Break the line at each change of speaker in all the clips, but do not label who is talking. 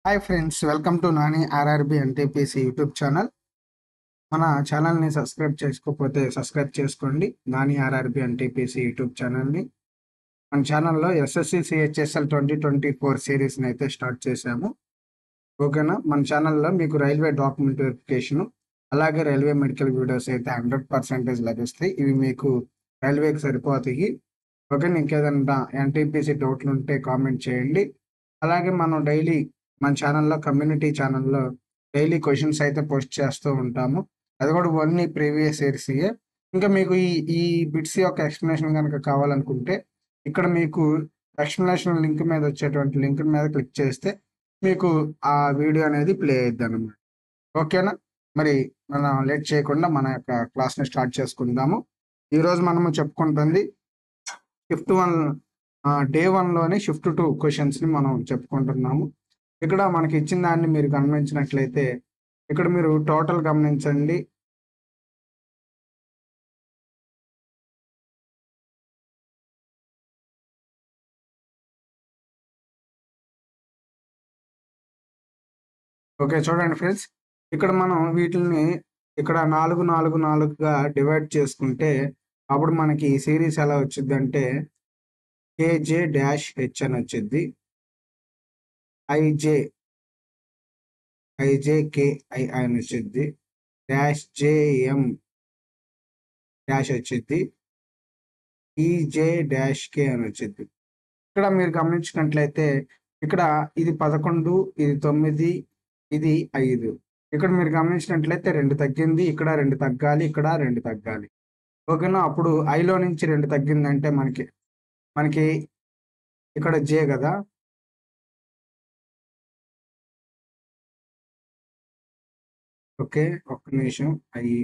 hi friends welcome to Nani RRB NTPC YouTube channel మన ఛానల్ని subscribe చేసుకోకపోతే సబ్స్క్రైబ్ చేసుకోండి నాని ఆర్ఆర్బి ఎన్టీపీసీ యూట్యూబ్ ఛానల్ని మన ఛానల్లో SSC CHSL twenty twenty four సిరీస్ని అయితే స్టార్ట్ చేశాము ఓకేనా మన ఛానల్లో మీకు రైల్వే డాక్యుమెంట్ వెరిఫికేషన్ అలాగే రైల్వే మెడికల్ వీడియోస్ అయితే హండ్రెడ్ పర్సెంటేజ్ లభిస్తాయి ఇవి మీకు రైల్వేకి సరిపోతాయి ఓకే ఇంకేదన్నా ఎన్టీపీసీ డౌట్లు ఉంటే కామెంట్ చేయండి అలాగే మనం డైలీ మన ఛానల్లో కమ్యూనిటీ ఛానల్లో డైలీ క్వశ్చన్స్ అయితే పోస్ట్ చేస్తూ ఉంటాము అది కూడా ఓన్లీ ప్రీవియస్ ఇయర్స్యే ఇంకా మీకు ఈ ఈ బిట్స్ యొక్క ఎక్స్ప్లెనేషన్ కనుక కావాలనుకుంటే ఇక్కడ మీకు ఎక్స్ప్లెనేషన్ లింక్ మీద వచ్చేటువంటి లింక్ మీద క్లిక్ చేస్తే మీకు ఆ వీడియో అనేది ప్లే అయ్యిద్ది అనమాట ఓకేనా మరి మనం లేట్ చేయకుండా మన యొక్క క్లాస్ని స్టార్ట్ చేసుకుందాము ఈరోజు మనము చెప్పుకుంటుంది షిఫ్ట్ వన్ డే వన్లోని షిఫ్ట్ టూ క్వశ్చన్స్ని మనం చెప్పుకుంటున్నాము ఇక్కడ మనకి ఇచ్చిన దాన్ని మీరు గమనించినట్లయితే ఇక్కడ మీరు టోటల్ గమనించండి ఓకే చూడండి ఫ్రెండ్స్ ఇక్కడ మనం వీటిని ఇక్కడ నాలుగు నాలుగు నాలుగుగా డివైడ్ చేసుకుంటే అప్పుడు మనకి ఈ సిరీస్ ఎలా వచ్చింది అంటే కేజే డాష్ హెచ్ అని వచ్చింది ఐజే ఐజే కే ఐ అని వచ్చింది డాష్ జేఎం డాష్ వచ్చింది ఈజే డాష్ కే అని వచ్చింది ఇక్కడ మీరు గమనించినట్లయితే ఇక్కడ ఇది పదకొండు ఇది తొమ్మిది ఇది ఐదు ఇక్కడ మీరు గమనించినట్లయితే రెండు తగ్గింది ఇక్కడ రెండు తగ్గాలి ఇక్కడ రెండు తగ్గాలి ఓకేనా అప్పుడు ఐలో నుంచి రెండు తగ్గిందంటే మనకి మనకి ఇక్కడ జే కదా ఓకే ఒక్క నిమిషం అయ్యి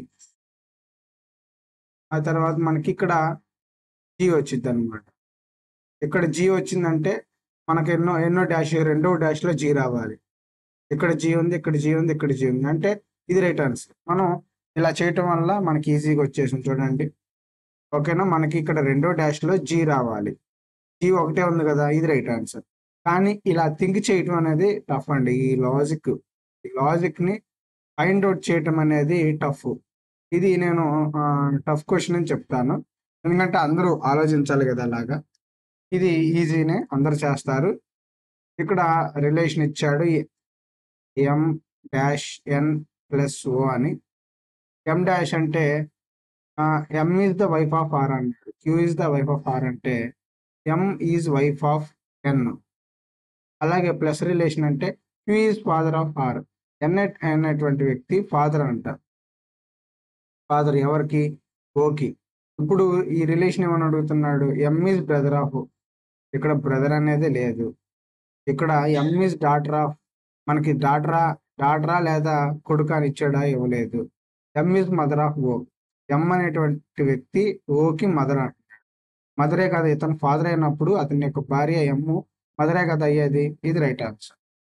ఆ తర్వాత మనకి ఇక్కడ జీ వచ్చింది అనమాట ఇక్కడ జీ వచ్చిందంటే మనకి ఎన్నో ఎన్నో డాష్ రెండో డాష్లో జీ రావాలి ఇక్కడ జీ ఉంది ఇక్కడ జీ ఉంది ఇక్కడ జీ ఉంది అంటే ఇది రైట్ ఆన్సర్ మనం ఇలా చేయటం వల్ల మనకి ఈజీగా వచ్చేసింది చూడండి ఓకేనా మనకి ఇక్కడ రెండో డాష్లో జీ రావాలి జీ ఒకటే ఉంది కదా ఇది రైట్ ఆన్సర్ కానీ ఇలా థింక్ చేయటం అనేది టఫ్ అండి ఈ లాజిక్ ఈ లాజిక్ని ఫైండ్ అవుట్ చేయటం అనేది టఫ్ ఇది నేను టఫ్ క్వశ్చన్ అని చెప్తాను ఎందుకంటే అందరూ ఆలోచించాలి కదా అలాగా ఇది ఈజీనే అందరు చేస్తారు ఇక్కడ రిలేషన్ ఇచ్చాడు ఎం డాష్ ఎన్ ప్లస్ ఓ అని ఎం డాష్ అంటే M is the wife of R అన్నాడు Q is the wife of R అంటే M is wife of N అలాగే ప్లస్ రిలేషన్ అంటే Q is father of R N అనేటువంటి వ్యక్తి ఫాదర్ అంట ఫాదర్ ఎవరికి ఓకి ఇప్పుడు ఈ రిలేషన్ ఏమని అడుగుతున్నాడు ఎం ఈజ్ బ్రదర్ ఆఫ్ ఇక్కడ బ్రదర్ అనేది లేదు ఇక్కడ ఎం ఈజ్ డాటర్ ఆఫ్ మనకి డాటరా డాటరా లేదా కొడుకు అని ఇచ్చాడా ఇవ్వలేదు M is mother of O M అనేటువంటి వ్యక్తి ఓకి మదర్ అంటాడు మదరే కదా ఇతను ఫాదర్ అయినప్పుడు అతని యొక్క భార్య ఎమ్ము మదరే కదా అయ్యేది ఇది రైట్ ఆన్సర్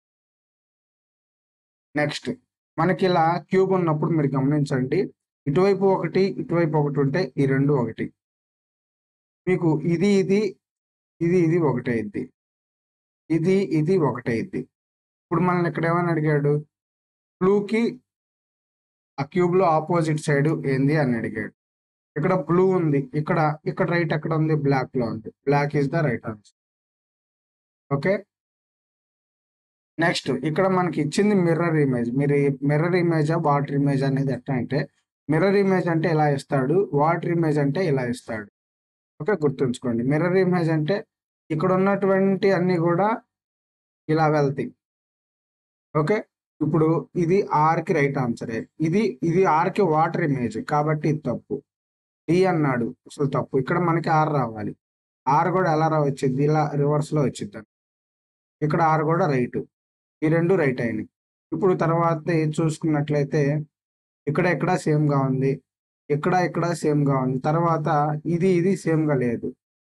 నెక్స్ట్ మనకి ఇలా క్యూబ్ ఉన్నప్పుడు మీరు గమనించండి ఇటువైపు ఒకటి ఇటువైపు ఒకటి ఉంటే ఈ రెండు ఒకటి మీకు ఇది ఇది ఇది ఇది ఒకటైద్ది ఇది ఇది ఒకటైద్ది ఇప్పుడు మనల్ని ఇక్కడ ఏమని అడిగాడు బ్లూకి ఆ క్యూబ్ లో ఆపోజిట్ సైడ్ ఏంది అని అడిగాడు ఇక్కడ బ్లూ ఉంది ఇక్కడ ఇక్కడ రైట్ ఎక్కడ ఉంది బ్లాక్ లో ఉంది block is the right answer okay next ఇక్కడ మనకి ఇచ్చింది మిర్రర్ ఇమేజ్ మీరు మిర్రర్ ఇమేజ్ వాటర్ ఇమేజ్ అనేది ఎట్లా అంటే మిర్రర్ ఇమేజ్ అంటే ఇలా ఇస్తాడు వాటర్ ఇమేజ్ అంటే ఇలా ఇస్తాడు ఓకే గుర్తుంచుకోండి మిర్రర్ ఇమేజ్ అంటే ఇక్కడ ఉన్నటువంటి అన్ని కూడా ఇలా వెళ్తాయి ఓకే ఇప్పుడు ఇది ఆర్కి రైట్ ఆన్సరే ఇది ఇది ఆర్కి వాటర్ ఇమేజ్ కాబట్టి ఇది తప్పు డి అన్నాడు అసలు తప్పు ఇక్కడ మనకి ఆర్ రావాలి ఆర్ కూడా ఎలా రా వచ్చింది ఇలా రివర్స్ లో వచ్చింది ఇక్కడ ఆర్ కూడా రైట్ ఈ రెండు రైట్ అయినాయి ఇప్పుడు తర్వాత చూసుకున్నట్లయితే ఇక్కడ ఇక్కడ సేమ్ గా ఉంది ఇక్కడ ఇక్కడ సేమ్ గా ఉంది తర్వాత ఇది ఇది సేమ్ గా లేదు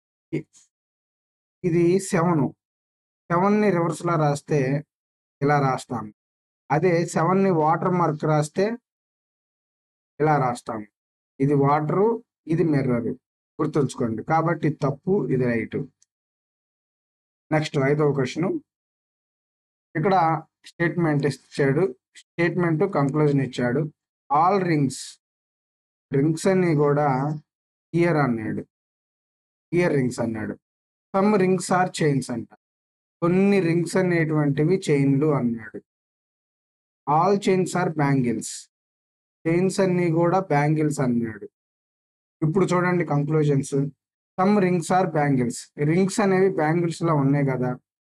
ఇది సెవెన్ సెవెన్ ని రివర్స్ లో రాస్తే ఇలా రాస్తాం అదే సెవెన్ ని వాటర్ మార్క్ రాస్తే ఇలా రాస్తాం ఇది వాటరు ఇది మిర్రర్ గుర్తుంచుకోండి కాబట్టి ఇది తప్పు ఇది రైట్ నెక్స్ట్ ఐదవ క్వశ్చన్ ఇక్కడ స్టేట్మెంట్ ఇచ్చాడు స్టేట్మెంట్ కంక్లూజన్ ఇచ్చాడు ఆల్ రింగ్స్ రింగ్స్ అన్ని కూడా ఇయర్ అన్నాడు ఇయర్ రింగ్స్ అన్నాడు సమ్ రింగ్స్ ఆర్ చైన్స్ అంట కొన్ని రింగ్స్ అనేటువంటివి చైన్లు అన్నాడు all chains are bangles chains అన్ని కూడా బ్యాంగిల్స్ అన్నాడు ఇప్పుడు చూడండి conclusions some rings are bangles rings అనేవి బ్యాంగిల్స్ లో ఉన్నాయి కదా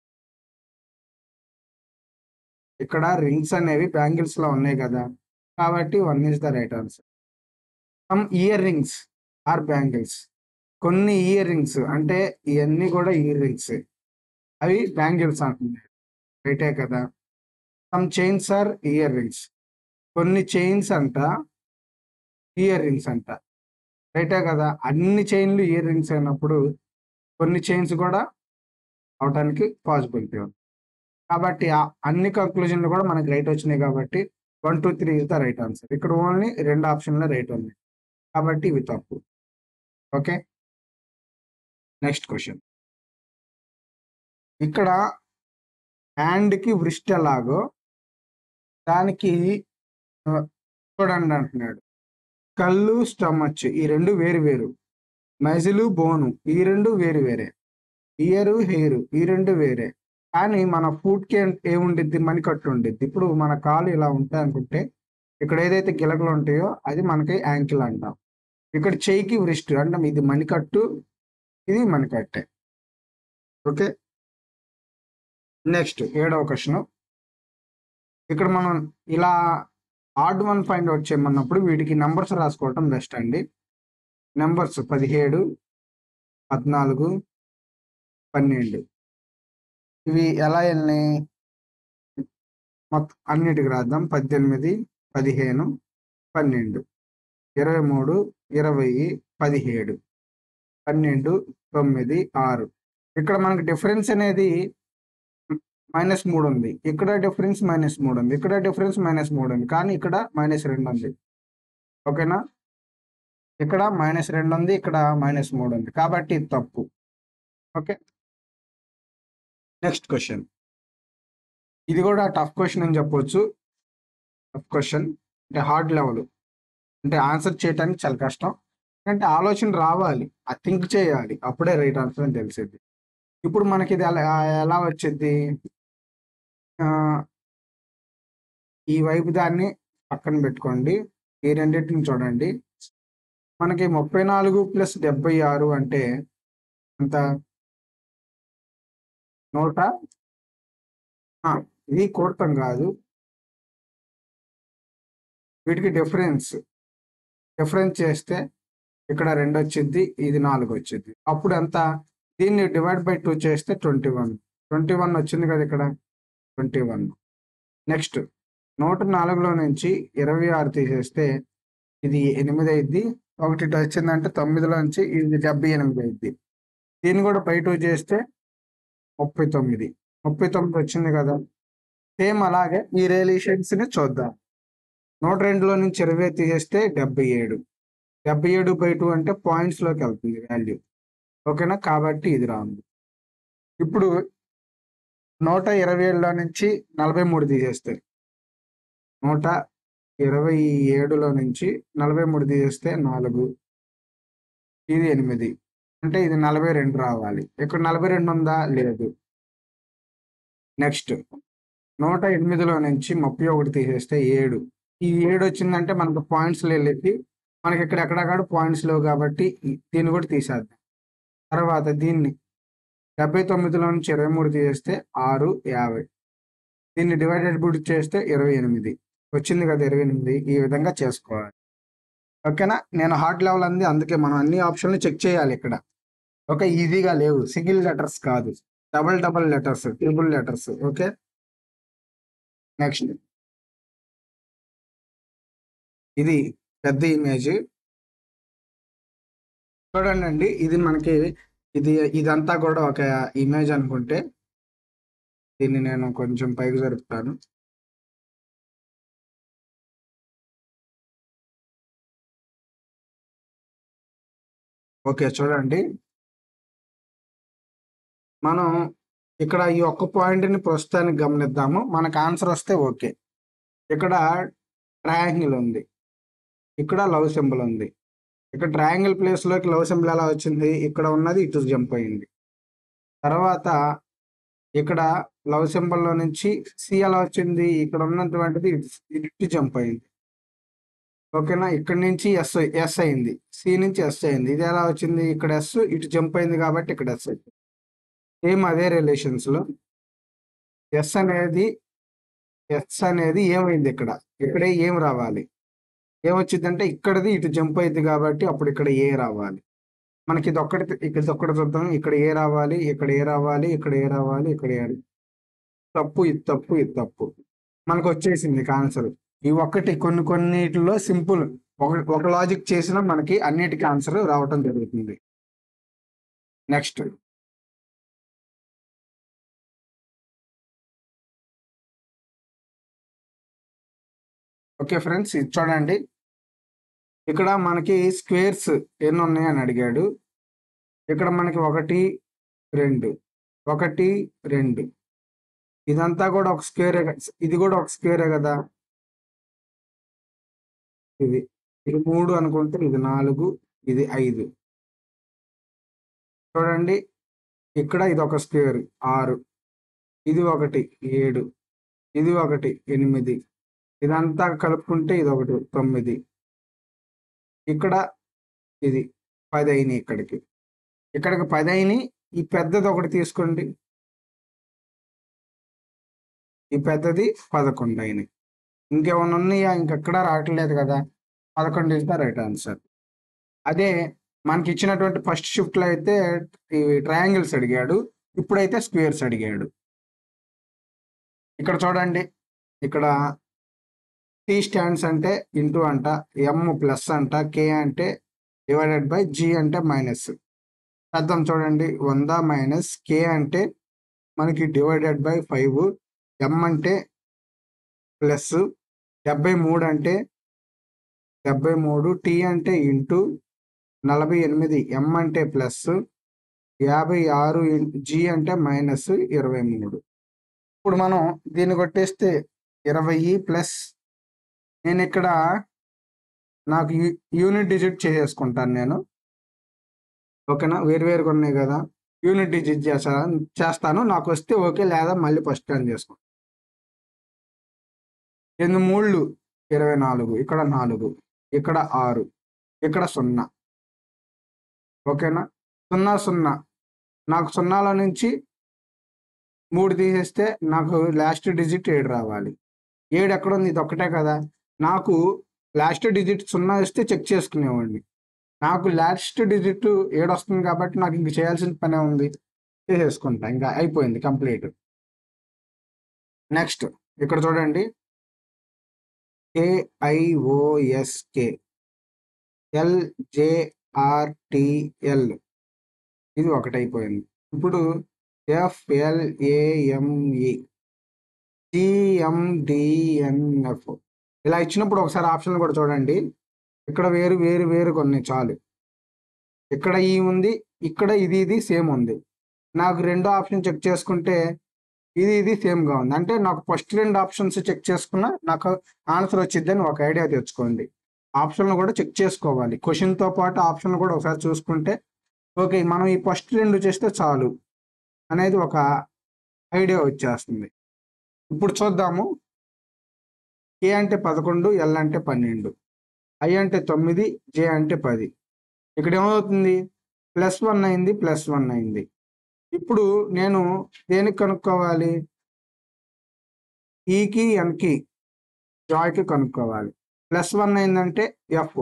ఇక్కడ రింగ్స్ అనేవి బ్యాంగిల్స్ లో ఉన్నాయి కదా కాబట్టి one is the right answer some earrings are bangles కొన్ని ఇయర్ రింగ్స్ అంటే ఇవన్నీ కూడా ఇయర్ రింగ్స్ అవి బ్యాంగిల్స్ అంటున్నాయి రైటే కదా some chains are earrings కొన్ని చైన్స్ అంట ఇయర్ రింగ్స్ అంట రైటే కదా అన్ని చైన్లు ఇయర్ రింగ్స్ అయినప్పుడు కొన్ని చైన్స్ కూడా అవటానికి పాసిబిలిటీ ఉంది కాబట్టి ఆ అన్ని కంక్లూజన్లు కూడా మనకి రైట్ వచ్చినాయి కాబట్టి one two three is the right answer ఇక్కడ ఓన్లీ రెండు ఆప్షన్లో రైట్ ఉంది కాబట్టి ఇవి తప్పు ఓకే నెక్స్ట్ క్వశ్చన్ ఇక్కడ హ్యాండ్కి వృష్టి ఎలాగో దానికి ఆ, చూడండి అంటున్నాడు కళ్ళు స్టమచ్ ఈ రెండు వేరు వేరు మజిలు బోను ఈ రెండు వేరు వేరే ఇయరు హెయిర్ ఈ రెండు వేరే కానీ మన ఫుడ్కి ఏముండిద్ది మణికట్టు ఉండిద్ది ఇప్పుడు మన కాలు ఇలా ఉంటాయి అనుకుంటే ఇక్కడ ఏదైతే గిలకలు ఉంటాయో అది మనకి యాంకిల్ అంటాం ఇక్కడ చెయ్యికి వృష్టి అంటే ఇది మణికట్టు ఇది మణికట్టే ఓకే నెక్స్ట్ ఏడవ క్వశ్చన్ ఇక్కడ మనం ఇలా ఆడ్ వన్ ఫైండ్ అవుట్ చేయమన్నప్పుడు వీటికి నంబర్స్ రాసుకోవటం బెస్ట్ అండి నెంబర్స్ పదిహేడు పద్నాలుగు పన్నెండు ఇవి ఎలా వెళ్ళినాయి మొత్తం అన్నిటికి రాద్దాం పద్దెనిమిది పదిహేను పన్నెండు ఇరవై మూడు ఇరవై పదిహేడు పన్నెండు తొమ్మిది ఆరు ఇక్కడ మనకి డిఫరెన్స్ అనేది మైనస్ మూడు ఉంది ఇక్కడ డిఫరెన్స్ మైనస్ మూడు ఉంది ఇక్కడ డిఫరెన్స్ మైనస్ మూడు ఉంది కానీ ఇక్కడ మైనస్ రెండు ఉంది ఓకేనా ఇక్కడ మైనస్ రెండు ఉంది ఇక్కడ మైనస్ మూడు ఉంది కాబట్టి ఇది తప్పు ఓకే నెక్స్ట్ క్వశ్చన్ ఇది కూడా టఫ్ క్వశ్చన్ అని చెప్పొచ్చు టఫ్ క్వశ్చన్ అంటే హార్డ్ లెవెల్ అంటే ఆన్సర్ చేయడానికి చాలా కష్టం అంటే ఆలోచన రావాలి ఆ థింక్ చేయాలి అప్పుడే రైట్ ఆన్సర్ అని తెలిసింది ఇప్పుడు మనకి ఇది ఎలా ఎలా వచ్చింది ఆ, ఈ వైపు దాన్ని పక్కన పెట్టుకోండి ఈ రెండింటిని చూడండి మనకి ముప్పై నాలుగు ప్లస్ డెబ్బై ఆరు అంటే అంత నూట ఆ, ఇది కూడతాం కాదు వీటికి డిఫరెన్స్ డిఫరెన్స్ చేస్తే ఇక్కడ రెండు వచ్చింది ఇది నాలుగు వచ్చింది అప్పుడు ఎంత దీన్ని డివైడ్ బై టూ చేస్తే ట్వంటీ వన్ ట్వంటీ వన్ వచ్చింది కదా ఇక్కడ ట్వంటీ వన్ నెక్స్ట్ నూట నాలుగులో నుంచి ఇరవై ఆరు తీసేస్తే ఇది ఎనిమిది అయింది ఒకటి ఇటు వచ్చిందంటే తొమ్మిదిలో నుంచి ఇది డెబ్బై ఎనిమిది అయింది దీన్ని కూడా బై టూ చేస్తే ముప్పై తొమ్మిది ముప్పై తొమ్మిది వచ్చింది కదా సేమ్ అలాగే ఈ రిలేషన్స్ ని చూద్దాం నూట రెండులో నుంచి ఇరవై తీసేస్తే డెబ్బై ఏడు డెబ్బై ఏడు బై టూ అంటే పాయింట్స్ లోకి వెళ్తుంది వాల్యూ ఓకేనా కాబట్టి ఇది రాంగ్ ఇప్పుడు నూట ఇరవై ఏడులో నుంచి నలభై మూడు తీసేస్తే నూట ఇరవై ఏడులో నుంచి నలభై మూడు తీసేస్తే నాలుగు ఇది ఎనిమిది అంటే ఇది నలభై రెండు రావాలి ఇక్కడ నలభై రెండు ఉందా లేదు నెక్స్ట్ నూట ఎనిమిదిలో నుంచి ముప్పై ఒకటి తీసేస్తే ఏడు ఈ ఏడు వచ్చిందంటే మనకు పాయింట్స్ వెళ్ళి మనకి ఇక్కడ ఎక్కడక్కడ పాయింట్స్ లేవు కాబట్టి ఈ- దీన్ని కూడా తీసేద్దాం తర్వాత దీన్ని డెబ్బై తొమ్మిదిలో నుంచి ఇరవై మూడు తీసేస్తే ఆరు యాభై దీన్ని డివైడెడ్ బుడ్ చేస్తే ఇరవై ఎనిమిది వచ్చింది కదా ఇరవై ఎనిమిది ఈ విధంగా చేసుకోవాలి ఓకేనా నేను హార్డ్ లెవెల్ అంది అందుకే మనం అన్ని ఆప్షన్లు చెక్ చేయాలి ఇక్కడ ఓకే ఈజీగా లేవు సింగిల్ లెటర్స్ కాదు double double letters triple letters okay next ఇది పెద్ద ఇమేజ్ చూడండి అండి ఇది మనకి ఇది ఇదంతా కూడా ఒక ఇమేజ్ అనుకుంటే దీన్ని నేను కొంచెం పైకి జరుపుతాను ఓకే చూడండి మనం ఇక్కడ ఈ ఒక్క పాయింట్ని ప్రస్తుతానికి గమనిద్దాము మనకు ఆన్సర్ వస్తే ఓకే ఇక్కడ ట్రయాంగిల్ ఉంది ఇక్కడ లవ్ సింబల్ ఉంది ఇక్కడ ట్రయాంగిల్ ప్లేస్లోకి లవ్ సింబల్ ఎలా వచ్చింది ఇక్కడ ఉన్నది ఇటు జంప్ అయింది తర్వాత ఇక్కడ లవ్ సింబల్లో నుంచి సి ఎలా వచ్చింది ఇక్కడ ఉన్నటువంటిది ఇటు ఇటు జంప్ అయింది ఓకేనా ఇక్కడ నుంచి ఎస్ ఎస్ అయింది సి నుంచి ఎస్ అయింది ఇది ఎలా వచ్చింది ఇక్కడ ఎస్ ఇటు జంప్ అయింది కాబట్టి ఇక్కడ ఎస్ అయింది సేమ్ అదే రిలేషన్స్ లో ఎస్ అనేది ఎస్ అనేది ఏమైంది ఇక్కడ ఇక్కడే ఏం రావాలి ఏమొచ్చిందంటే ఇక్కడది ఇటు జంప్ అయింది కాబట్టి అప్పుడు ఇక్కడ ఏ రావాలి మనకి ఇది ఒక్కటి ఇక్కడ ఇది ఒక్కటి చూద్దాం ఇక్కడ ఏ రావాలి ఇక్కడ ఏ రావాలి ఇక్కడ ఏ రావాలి ఇక్కడ ఏ తప్పు ఇది తప్పు ఇది తప్పు మనకు వచ్చేసింది ఆన్సర్ ఈ ఒక్కటి కొన్ని కొన్నిటిలో సింపుల్ ఒక ఒక లాజిక్ చేసినా మనకి అన్నిటికీ ఆన్సర్ రావటం జరుగుతుంది నెక్స్ట్ ఓకే ఫ్రెండ్స్ ఇది చూడండి ఇక్కడ మనకి స్క్వేర్స్ ఎన్ని ఉన్నాయని అడిగాడు ఇక్కడ మనకి ఒకటి రెండు ఒకటి రెండు ఇదంతా కూడా ఒక స్క్వేరే ఇది కూడా ఒక స్క్వేరే కదా ఇది ఇది మూడు అనుకుంటే ఇది నాలుగు ఇది ఐదు చూడండి ఇక్కడ ఇది ఒక స్క్వేర్ ఆరు ఇది ఒకటి ఏడు ఇది ఒకటి ఎనిమిది ఇదంతా కలుపుకుంటే ఇది ఒకటి తొమ్మిది ఇక్కడ ఇది పది అయినాయి ఇక్కడికి ఇక్కడికి పది అయినాయి ఈ పెద్దది ఒకటి తీసుకోండి ఈ పెద్దది పదకొండు అయినాయి ఇంకేమైనా ఉన్నాయా ఇంకెక్కడ రావట్లేదు కదా పదకొండు ఇస్ ద రైట్ ఆన్సర్ అదే మనకి ఇచ్చినటువంటి ఫస్ట్ షిఫ్ట్లో అయితే ఈ ట్రయాంగిల్స్ అడిగాడు ఇప్పుడైతే స్క్వేర్స్ అడిగాడు ఇక్కడ చూడండి ఇక్కడ టీ స్టాండ్స్ అంటే ఇంటూ అంట ఎమ్ ప్లస్ అంట కే అంటే డివైడెడ్ బై జి అంటే మైనస్ అర్థం చూడండి వంద మైనస్ కే అంటే మనకి డివైడెడ్ బై ఫైవ్ ఎం అంటే ప్లస్ డెబ్బై మూడు అంటే డెబ్బై మూడు టీ అంటే ఇంటూ నలభై ఎనిమిది ఎం అంటే ప్లస్ యాభై ఆరు జి అంటే మైనస్ ఇరవై మూడు ఇప్పుడు మనం దీన్ని కొట్టేస్తే ఇరవై ప్లస్ నేను ఇక్కడ నాకు యూనిట్ డిజిట్ చేసేసుకుంటాను నేను ఓకేనా వేరు వేరుగా ఉన్నాయి కదా యూనిట్ డిజిట్ చేస్తా చేస్తాను నాకు వస్తే ఓకే లేదా మళ్ళీ ఫస్ట్ టైం చేసుకుంటాను ఎనిమిది మూళ్ళు ఇరవై నాలుగు ఇక్కడ నాలుగు ఇక్కడ ఆరు ఇక్కడ సున్నా ఓకేనా సున్నా సున్నా నాకు సున్నాల నుంచి మూడు తీసేస్తే నాకు లాస్ట్ డిజిట్ ఏడు రావాలి ఏడు ఎక్కడ ఉంది ఇది ఒక్కటే కదా నాకు లాస్ట్ డిజిట్ సున్నా ఇస్తే చెక్ చేసుకునేవాడిని నాకు లాస్ట్ డిజిట్ ఏడు వస్తుంది కాబట్టి నాకు ఇంక చేయాల్సిన పనే ఉంది చేసేసుకుంటా ఇంకా అయిపోయింది కంప్లీట్ నెక్స్ట్ ఇక్కడ చూడండి కేఐఓఎస్కే ఎల్జేఆర్టిఎల్ ఇది ఒకటి అయిపోయింది ఇప్పుడు ఎఫ్ఎల్ఏఎంఈ జిఎండిఎన్ఎఫ్ ఇలా ఇచ్చినప్పుడు ఒకసారి ఆప్షన్ కూడా చూడండి ఇక్కడ వేరు వేరు వేరు కొన్ని చాలు ఇక్కడ ఈ ఉంది ఇక్కడ ఇది ఇది సేమ్ ఉంది నాకు రెండో ఆప్షన్ చెక్ చేసుకుంటే ఇది ఇది సేమ్గా ఉంది అంటే నాకు ఫస్ట్ రెండు ఆప్షన్స్ చెక్ చేసుకున్నా నాకు ఆన్సర్ వచ్చిద్దని ఒక ఐడియా తెచ్చుకోండి ఆప్షన్లు కూడా చెక్ చేసుకోవాలి క్వశ్చన్తో పాటు ఆప్షన్లు కూడా ఒకసారి చూసుకుంటే ఓకే మనం ఈ ఫస్ట్ రెండు చేస్తే చాలు అనేది ఒక ఐడియా వచ్చేస్తుంది ఇప్పుడు చూద్దాము ఏ అంటే పదకొండు ఎల్ అంటే పన్నెండు ఐ అంటే తొమ్మిది జే అంటే పది ఇక్కడ ఏమవుతుంది ప్లస్ వన్ అయింది ప్లస్ వన్ అయింది ఇప్పుడు నేను దేనికి కనుక్కోవాలి ఈకి ఎన్కి జాయ్కి కనుక్కోవాలి ప్లస్ వన్ అయిందంటే ఎఫ్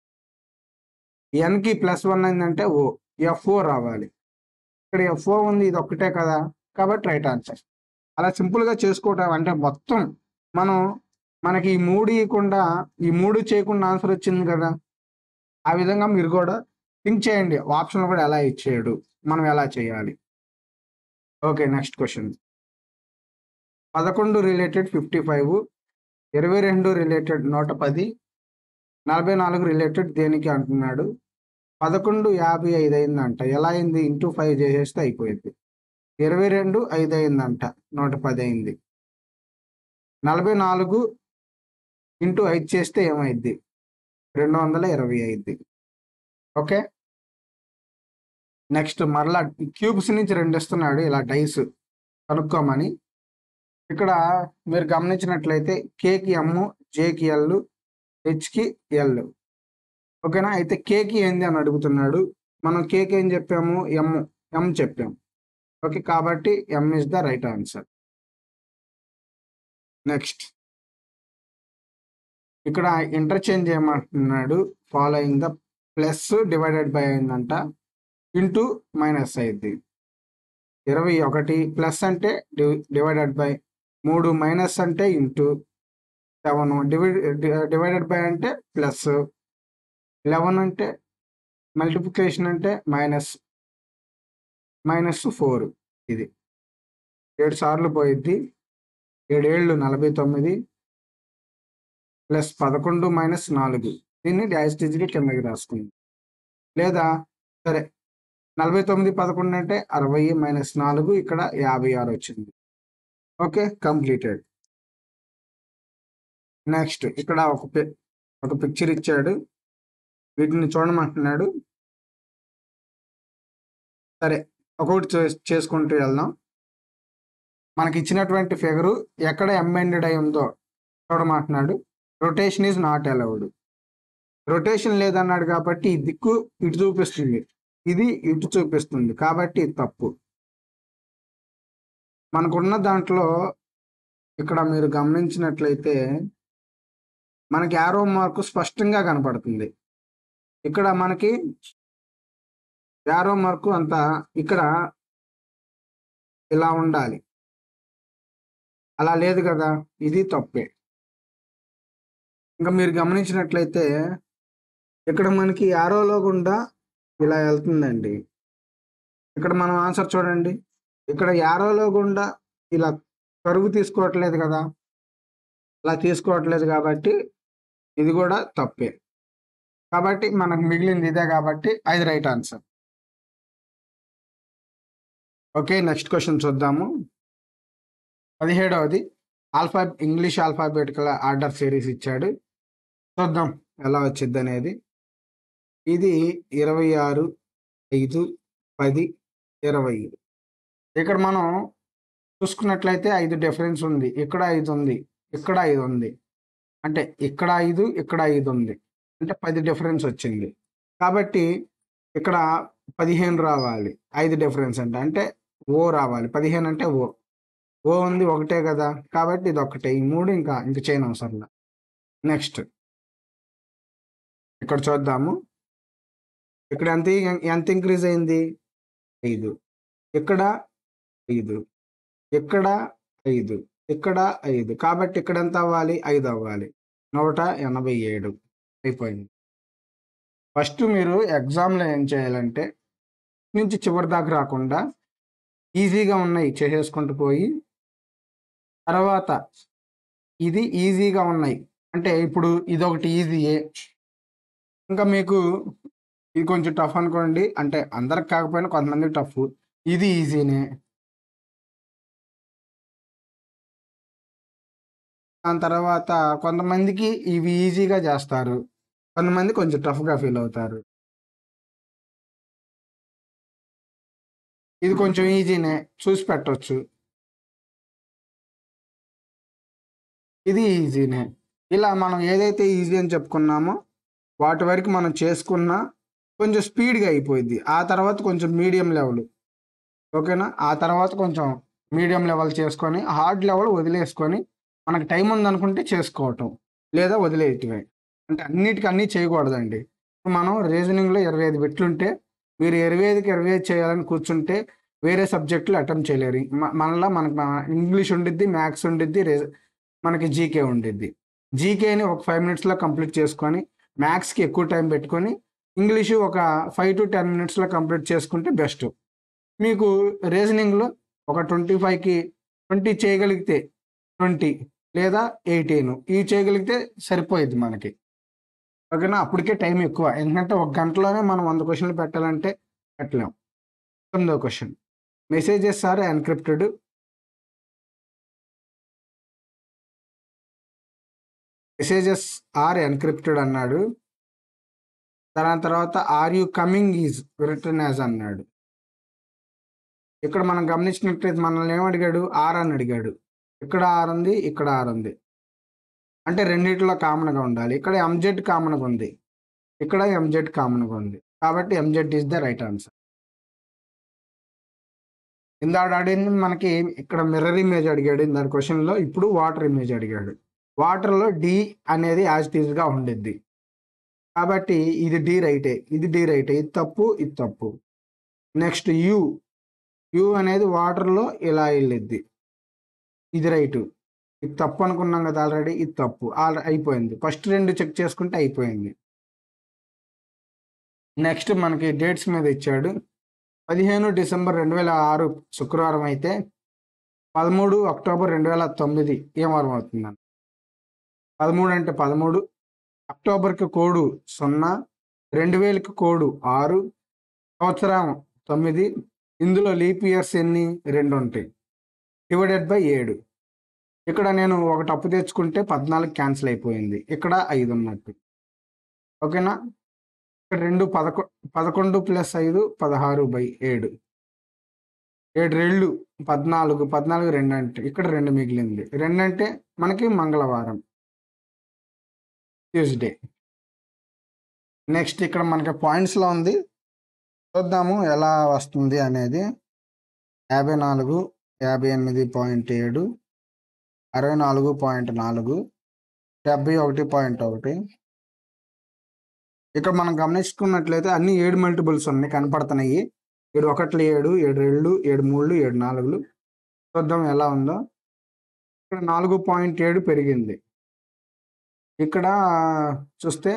ఎన్కి ప్లస్ వన్ అయిందంటే ఓ ఎఫ్ఓ రావాలి ఇక్కడ ఎఫ్ఓ ఉంది ఇది ఒక్కటే కదా కాబట్టి రైట్ ఆన్సర్ అలా సింపుల్గా చేసుకోవటం అంటే మొత్తం మనం మనకి ఈ మూడు ఇవ్వకుండా ఈ మూడు చేయకుండా ఆన్సర్ వచ్చింది కదా ఆ విధంగా మీరు కూడా థింక్ చేయండి ఆప్షన్ కూడా ఎలా ఇచ్చేయడు మనం ఎలా చేయాలి ఓకే నెక్స్ట్ క్వశ్చన్ పదకొండు రిలేటెడ్ ఫిఫ్టీ ఫైవ్ ఇరవై రెండు రిలేటెడ్ నూట పది నలభై నాలుగు రిలేటెడ్ దేనికి అంటున్నాడు పదకొండు యాభై ఐదు అయిందంట ఎలా అయింది ఇంటూ ఫైవ్ చేసేస్తే అయిపోయింది ఇరవై రెండు ఐదు అయిందంట నూట పది అయింది నలభై నాలుగు ఇంటూ ఐదు చేస్తే ఏమైద్ది రెండు వందల ఇరవై ఐదు ఓకే నెక్స్ట్ మరలా క్యూబ్స్ నుంచి రెండు ఇస్తున్నాడు ఇలా డైస్ కనుక్కోమని ఇక్కడ మీరు గమనించినట్లయితే కేకి ఎమ్ జేకి ఎల్ హెచ్కి ఎల్ ఓకేనా అయితే కేకి ఏంది అని అడుగుతున్నాడు మనం కేకి ఏం చెప్పాము ఎమ్ ఎం చెప్పాము ఓకే కాబట్టి M is the right answer next ఇక్కడ ఇంటర్చేంజ్ చేయమంటున్నాడు following the plus divided by అయిందంట ఇంటూ మైనస్ అయింది ఇరవై ఒకటి ప్లస్ అంటే డివైడెడ్ బై మూడు మైనస్ అంటే into seven divide divided by అంటే ప్లస్ లెవెన్ అంటే మల్టిప్లికేషన్ అంటే మైనస్ మైనస్ ఫోర్ ఇది ఏడు సార్లు పోయిద్ది ఏడేళ్ళు నలభై తొమ్మిది ప్లస్ పదకొండు మైనస్ నాలుగు దీన్ని డాష్ డిజిట్ కిందకి రాసుకుంది లేదా సరే నలభై తొమ్మిది పదకొండు అంటే అరవై మైనస్ నాలుగు ఇక్కడ యాభై ఆరు వచ్చింది ఓకే కంప్లీటెడ్ నెక్స్ట్ ఇక్కడ ఒక పి- ఒక పిక్చర్ ఇచ్చాడు వీటిని చూడమంటున్నాడు సరే ఒక్కొక్కటి చే- చేసుకుంటూ వెళ్దాం మనకి ఇచ్చినటువంటి ఫిగరు ఎక్కడ ఎంబెండెడ్ అయి ఉందో చూడమంటున్నాడు rotation is not allowed rotation లేదన్నాడు కాబట్టి ఈ దిక్కు ఇటు చూపిస్తుంది ఇది ఇటు చూపిస్తుంది కాబట్టి ఇది తప్పు మనకున్న దాంట్లో ఇక్కడ మీరు గమనించినట్లయితే మనకి యారో మార్కు స్పష్టంగా కనపడుతుంది ఇక్కడ మనకి యారో మార్కు అంతా ఇక్కడ ఇలా ఉండాలి అలా లేదు కదా ఇది తప్పే ఇంకా మీరు గమనించినట్లయితే ఇక్కడ మనకి యారోలో గుండా ఇలా వెళ్తుందండి ఇక్కడ మనం ఆన్సర్ చూడండి ఇక్కడ యారోలో గుండా ఇలా కరువు తీసుకోవట్లేదు కదా అలా తీసుకోవట్లేదు కాబట్టి ఇది కూడా తప్పే కాబట్టి మనకు మిగిలింది ఇదే కాబట్టి ఐదు right answer okay next question చూద్దాము పదిహేడవది alpha English alphabetical order series ఇచ్చాడు చూద్దాం ఎలా వచ్చింది అనేది ఇది ఇరవై ఆరు ఐదు పది ఇరవై ఇక్కడ మనం చూసుకున్నట్లయితే ఐదు డిఫరెన్స్ ఉంది ఇక్కడ ఐదు ఉంది ఇక్కడ ఐదు ఉంది అంటే ఇక్కడ ఐదు ఇక్కడ ఐదు ఉంది అంటే పది డిఫరెన్స్ వచ్చింది కాబట్టి ఇక్కడ పదిహేను రావాలి ఐదు డిఫరెన్స్ అంటే అంటే ఓ రావాలి పదిహేను అంటే ఓ ఓ ఉంది ఒకటే కదా కాబట్టి ఇది ఒకటే ఈ మూడు ఇంకా ఇంక చేయను అవసరం నెక్స్ట్ ఇక్కడ చూద్దాము ఇక్కడ ఎంత ఎంత ఇంక్రీజ్ అయింది ఐదు ఇక్కడ ఐదు ఇక్కడ ఐదు ఇక్కడ ఐదు కాబట్టి ఇక్కడ ఎంత అవ్వాలి ఐదు అవ్వాలి నూట ఎనభై ఏడు అయిపోయింది ఫస్ట్ మీరు ఎగ్జామ్లో ఏం చేయాలంటే నుంచి చివరి దాకా రాకుండా ఈజీగా ఉన్నాయి చేసేసుకుంటూ పోయి తర్వాత ఇది ఈజీగా ఉన్నాయి అంటే ఇప్పుడు ఇది ఒకటి ఈజీయే ఇంకా మీకు ఇది కొంచెం టఫ్ అనుకోండి అంటే అందరికి కాకపోయినా కొంతమందికి టఫ్ ఇది ఈజీనే దాని తర్వాత కొంతమందికి ఇవి ఈజీగా చేస్తారు కొంతమంది కొంచెం టఫ్గా ఫీల్ అవుతారు ఇది కొంచెం ఈజీనే చూసి పెట్టవచ్చు ఇది ఈజీనే ఇలా మనం ఏదైతే ఈజీ అని చెప్పుకున్నామో వాటి వరకు మనం చేసుకున్నా కొంచెం స్పీడ్గా అయిపోయింది ఆ తర్వాత కొంచెం మీడియం లెవెల్ ఓకేనా ఆ తర్వాత కొంచెం మీడియం లెవెల్ చేసుకొని హార్డ్ లెవెల్ వదిలేసుకొని మనకు టైం ఉందనుకుంటే చేసుకోవటం లేదా వదిలేయటమే అంటే అన్నిటికీ అన్నీ చేయకూడదండి ఇప్పుడు మనం రీజనింగ్లో ఇరవై ఐదు పెట్లుంటే మీరు ఇరవై ఐదుకి ఇరవై ఐదు చేయాలని కూర్చుంటే వేరే సబ్జెక్టులు అటెంప్ట్ చేయలేరు మ- మనలా మనకు ఇంగ్లీష్ ఉండిద్ది మ్యాథ్స్ ఉండిద్ది రే మనకి జీకే ఉండిద్ది జీకేని ఒక ఫైవ్ మినిట్స్లో కంప్లీట్ చేసుకొని మ్యాథ్స్కి ఎక్కువ టైం పెట్టుకొని ఇంగ్లీషు ఒక ఫైవ్ టు టెన్ మినిట్స్లో కంప్లీట్ చేసుకుంటే బెస్ట్ మీకు రీజనింగ్లో ఒక ట్వంటీ ఫైవ్కి ట్వంటీ చేయగలిగితే ట్వంటీ లేదా ఎయిటీన్ ఇవి చేయగలిగితే సరిపోయిద్ది మనకి ఓకేనా అప్పటికే టైం ఎక్కువ ఎందుకంటే ఒక గంటలోనే మనం వంద క్వశ్చన్లు పెట్టాలంటే పెట్టలేం తొమ్మిదో question messages are encrypted messages are encrypted అన్నాడు దాని తర్వాత are you coming is return as అన్నాడు ఇక్కడ మనం గమనించినట్లయితే మనల్ని ఏమడిగాడు ఆర్ అని అడిగాడు ఇక్కడ ఆర్ ఉంది ఇక్కడ ఆర్ ఉంది అంటే రెండిట్లో కామన్గా ఉండాలి ఇక్కడ ఎంజెడ్ కామన్గా ఉంది ఇక్కడ ఎంజెడ్ కామన్గా ఉంది కాబట్టి MZ is the right answer ఇందాడు అడిగింది మనకి ఇక్కడ మిర్రర్ ఇమేజ్ అడిగాడు ఇందాడు క్వశ్చన్లో ఇప్పుడు వాటర్ ఇమేజ్ అడిగాడు వాటర్లో డి అనేది యాజ్ గా ఉండిద్ది కాబట్టి ఇది డి రైటే ఇది డి రైటే ఇది తప్పు ఇది తప్పు నెక్స్ట్ యు యు అనేది వాటర్లో ఇలా వెళ్ళిద్ది ఇది రైటు ఇది తప్పు అనుకున్నాం కదా ఆల్రెడీ ఇది తప్పు ఆల్ అయిపోయింది ఫస్ట్ రెండు చెక్ చేసుకుంటే అయిపోయింది నెక్స్ట్ మనకి డేట్స్ మీద ఇచ్చాడు పదిహేను డిసెంబర్ రెండు వేల ఆరు శుక్రవారం అయితే పదమూడు అక్టోబర్ రెండు వేల తొమ్మిది ఏం వారం అవుతుందండి పదమూడు అంటే పదమూడు అక్టోబర్కి కోడు సున్నా రెండు వేలకి కోడు ఆరు సంవత్సరం తొమ్మిది ఇందులో లీప్ ఇయర్స్ ఎన్ని రెండు ఉంటాయి డివైడెడ్ బై ఏడు ఇక్కడ నేను ఒకటి అప్పు తెచ్చుకుంటే పద్నాలుగు క్యాన్సిల్ అయిపోయింది ఇక్కడ ఐదు ఉన్నట్టు ఓకేనా ఇక్కడ రెండు పదకొ పదకొండు ప్లస్ ఐదు పదహారు బై ఏడు ఏడు రెళ్ళు పద్నాలుగు పద్నాలుగు రెండు అంటే ఇక్కడ రెండు మిగిలింది రెండు అంటే మనకి మంగళవారం ట్యూస్డే నెక్స్ట్ ఇక్కడ మనకి పాయింట్స్లో ఉంది చూద్దాము ఎలా వస్తుంది అనేది యాభై నాలుగు యాభై ఎనిమిది పాయింట్ ఏడు అరవై నాలుగు పాయింట్ నాలుగు డెబ్బై ఒకటి పాయింట్ ఒకటి ఇక్కడ మనం గమనించుకున్నట్లయితే అన్ని ఏడు మల్టిపుల్స్ ఉన్నాయి కనపడుతున్నాయి ఏడు ఒకట్లు ఏడు ఏడు రెండు ఏడు మూడు ఏడు నాలుగులు చూద్దాం ఎలా ఉందో ఇక్కడ నాలుగు పాయింట్ ఏడు పెరిగింది ఇక్కడ చూస్తే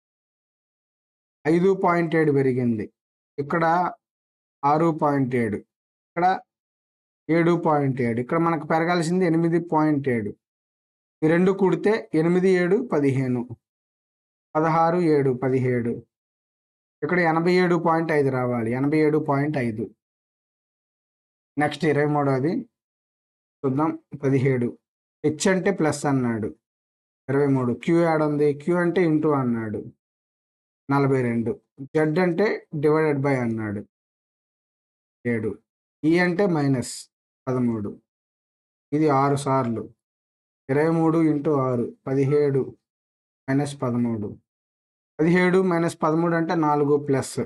ఐదు పాయింట్ ఏడు పెరిగింది ఇక్కడ ఆరు పాయింట్ ఏడు ఇక్కడ ఏడు పాయింట్ ఏడు ఇక్కడ మనకు పెరగాల్సింది ఎనిమిది పాయింట్ ఏడు ఈ రెండు కూడితే ఎనిమిది ఏడు పదిహేను పదహారు ఏడు పదిహేడు ఇక్కడ ఎనభై ఏడు పాయింట్ ఐదు రావాలి ఎనభై ఏడు పాయింట్ ఐదు నెక్స్ట్ ఇరవై మూడవది చూద్దాం పదిహేడు హెచ్ అంటే ప్లస్ అన్నాడు ఇరవై మూడు క్యూ యాడ్ ఉంది క్యూ అంటే ఇంటూ అన్నాడు నలభై రెండు జెడ్ అంటే డివైడెడ్ బై అన్నాడు ఏడు ఈ అంటే మైనస్ పదమూడు ఇది ఆరు సార్లు ఇరవై మూడు ఇంటూ ఆరు పదిహేడు మైనస్ పదమూడు పదిహేడు మైనస్ పదమూడు అంటే నాలుగు ప్లస్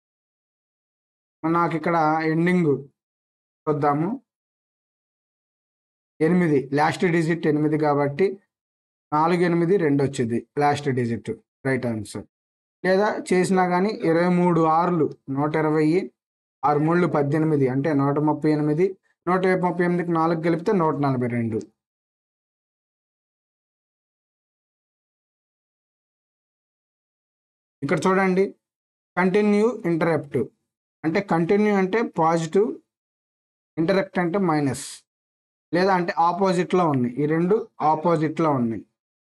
నాకు ఇక్కడ ఎండింగ్ చూద్దాము ఎనిమిది లాస్ట్ డిజిట్ ఎనిమిది కాబట్టి నాలుగు ఎనిమిది రెండు వచ్చింది లాస్ట్ డిజిట్ రైట్ ఆన్సర్ లేదా చేసినా కానీ ఇరవై మూడు ఆరులు నూట ఇరవై ఆరు మూడు పద్దెనిమిది అంటే నూట ముప్పై ఎనిమిది నూట ముప్పై ఎనిమిదికి నాలుగు కలిపితే నూట నలభై రెండు ఇక్కడ చూడండి కంటిన్యూ ఇంటరప్ట్ అంటే కంటిన్యూ అంటే పాజిటివ్ ఇంటరప్ట్ అంటే మైనస్ లేదా అంటే ఆపోజిట్లో ఉన్నాయి ఈ రెండు ఆపోజిట్లో ఉన్నాయి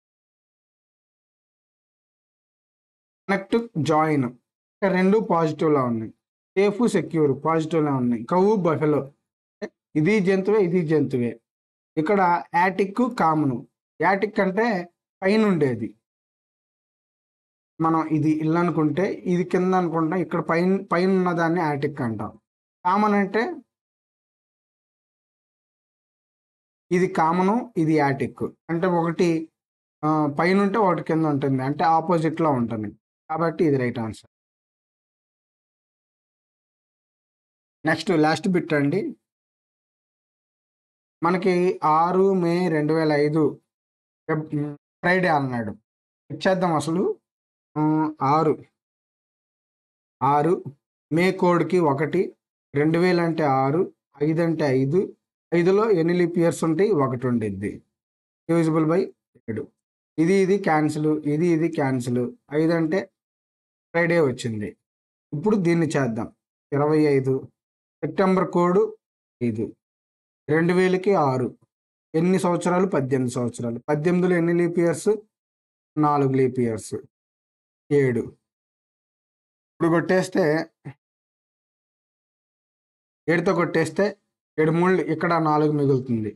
కనెక్ట్ జాయిన్ రెండు పాజిటివ్లో ఉన్నాయి సేఫ్ సెక్యూర్ పాజిటివ్లో ఉన్నాయి కవ్వు బఫెలో ఇది జంతువే ఇది జంతువే ఇక్కడ యాటిక్ కామను యాటిక్ అంటే పైన ఉండేది మనం ఇది ఇల్లు అనుకుంటే ఇది కింద అనుకుంటాం ఇక్కడ పైన పైన ఉన్నదాన్ని యాటిక్ అంటాం కామన్ అంటే ఇది కామను ఇది యాటిక్ అంటే ఒకటి పైన ఉంటే ఒకటి కింద ఉంటుంది అంటే ఆపోజిట్లో ఉంటుంది కాబట్టి ఇది right answer next last bit అండి మనకి ఆరు మే రెండు వేల ఐదు ఫ్రైడే అన్నాడు ఇచ్చేద్దాం అసలు ఆరు ఆరు మే కోడ్కి ఒకటి రెండు వేలు అంటే ఆరు ఐదు అంటే ఐదు ఐదులో ఎన్ని లీప్ ఇయర్స్ ఉంటాయి ఒకటి ఉండిద్ది డివిజిబుల్ బై ఏడు ఇది ఇది క్యాన్సిల్ ఇది ఇది క్యాన్సిల్ ఐదు అంటే ఫ్రైడే వచ్చింది ఇప్పుడు దీన్ని చేద్దాం ఇరవై ఐదు సెప్టెంబర్ కోడ్ ఐదు రెండు వేలకి ఆరు ఎన్ని సంవత్సరాలు పద్దెనిమిది సంవత్సరాలు పద్దెనిమిదిలో ఎన్ని లీప్ ఇయర్స్ నాలుగు లీప్ ఇయర్స్ ఏడు ఇప్పుడు కొట్టేస్తే ఏడుతో కొట్టేస్తే ఏడు మూడు ఇక్కడ నాలుగు మిగులుతుంది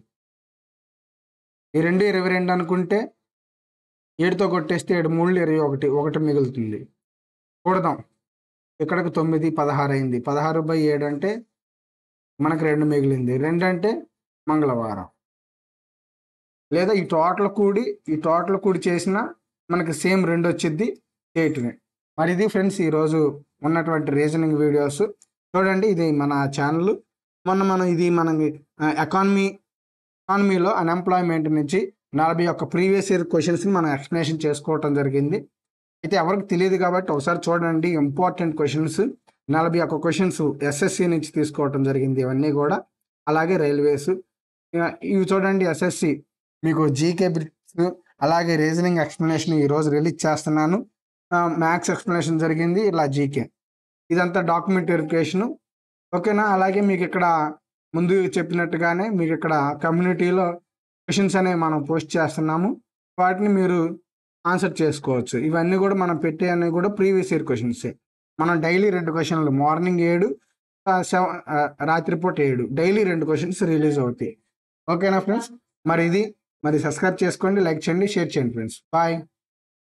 ఈ రెండు ఇరవై రెండు అనుకుంటే ఏడుతో కొట్టేస్తే ఏడు మూడు ఇరవై ఒకటి ఒకటి మిగులుతుంది కూడదాం ఇక్కడికి తొమ్మిది పదహారు అయింది పదహారు బై ఏడు అంటే మనకు రెండు మిగిలింది రెండు అంటే మంగళవారం లేదా ఈ టోటల్ కూడి ఈ టోటల్ కూడి చేసిన మనకి సేమ్ రెండు వచ్చింది చేయటమే మరి ఇది ఫ్రెండ్స్ ఈరోజు ఉన్నటువంటి రీజనింగ్ వీడియోస్ చూడండి ఇది మన ఛానల్ మొన్న మనం ఇది మనకి ఎకానమీ ఎకానమీలో అన్ఎంప్లాయ్మెంట్ నుంచి నలభై ఒక్క ప్రీవియస్ ఇయర్ క్వశ్చన్స్ని మనం ఎక్స్ప్లెనేషన్ చేసుకోవటం జరిగింది అయితే ఎవరికి తెలియదు కాబట్టి ఒకసారి చూడండి ఇంపార్టెంట్ క్వశ్చన్స్ నలభై ఒక్క క్వశ్చన్స్ ఎస్ఎస్సి నుంచి తీసుకోవటం జరిగింది ఇవన్నీ కూడా అలాగే రైల్వేస్ ఇవి చూడండి ఎస్ఎస్సి మీకు జీకే బ్రిక్స్ అలాగే రీజనింగ్ ఎక్స్ప్లెనేషన్ ఈరోజు రిలీజ్ చేస్తున్నాను మ్యాథ్స్ ఎక్స్ప్లెనేషన్ జరిగింది ఇలా జీకే ఇదంతా డాక్యుమెంట్ వెరిఫికేషను ఓకేనా అలాగే మీకు ఇక్కడ ముందు చెప్పినట్టుగానే మీకు ఇక్కడ కమ్యూనిటీలో క్వశ్చన్స్ అనేవి మనం పోస్ట్ చేస్తున్నాము వాటిని మీరు ఆన్సర్ చేసుకోవచ్చు ఇవన్నీ కూడా మనం పెట్టే అన్ని కూడా ప్రీవియస్ ఇయర్ క్వశ్చన్సే మనం డైలీ రెండు క్వశ్చన్లు మార్నింగ్ ఏడు సెవెన్ రాత్రిపూట ఏడు డైలీ రెండు క్వశ్చన్స్ రిలీజ్ అవుతాయి ఓకేనా ఫ్రెండ్స్ మరి ఇది మరి సబ్స్క్రైబ్ చేసుకోండి లైక్ చేయండి షేర్ చేయండి ఫ్రెండ్స్ బాయ్